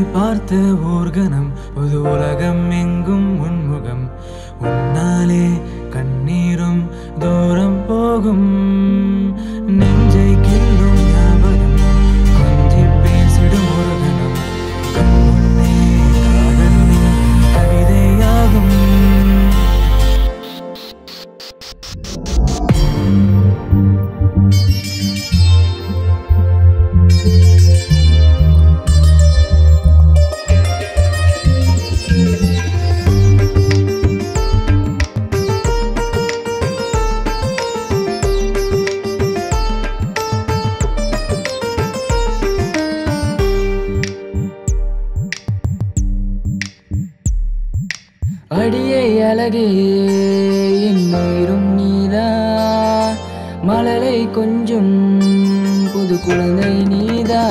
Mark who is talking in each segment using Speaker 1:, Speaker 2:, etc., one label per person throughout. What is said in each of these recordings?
Speaker 1: பார்த்த ஓர்கனம் புது உலகம் எங்கும் உன்முகம் உன்னாலே கண்ணீரும் தூரம் போகும் நெஞ்சை கில்லும் ஞாபகம் கொஞ்சி பேசிடும் ஒரு கணம் கண் முன்னே காதல் நீ கவிதையாகும்
Speaker 2: அடியை அழகே என் உயிரும் நீதா மலரை கொஞ்சம் புது குழந்தை நீதா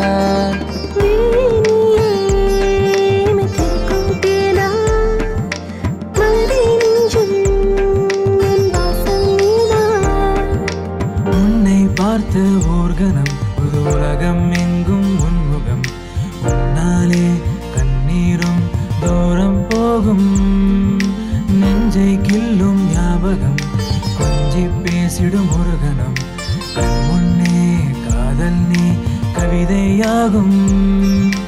Speaker 1: உன்னை பார்த்த ஓர்கனம் புது உலகம் எங்கும் உன்முகம் உன்னாலே கண்ணீரும் தூரம் போகும் நெஞ்சை கில்லும் ஞாபகம் கொஞ்சி பேசிடும் ஒரு கணம் கண் முன்னே காதல் நீ கவிதையாகும்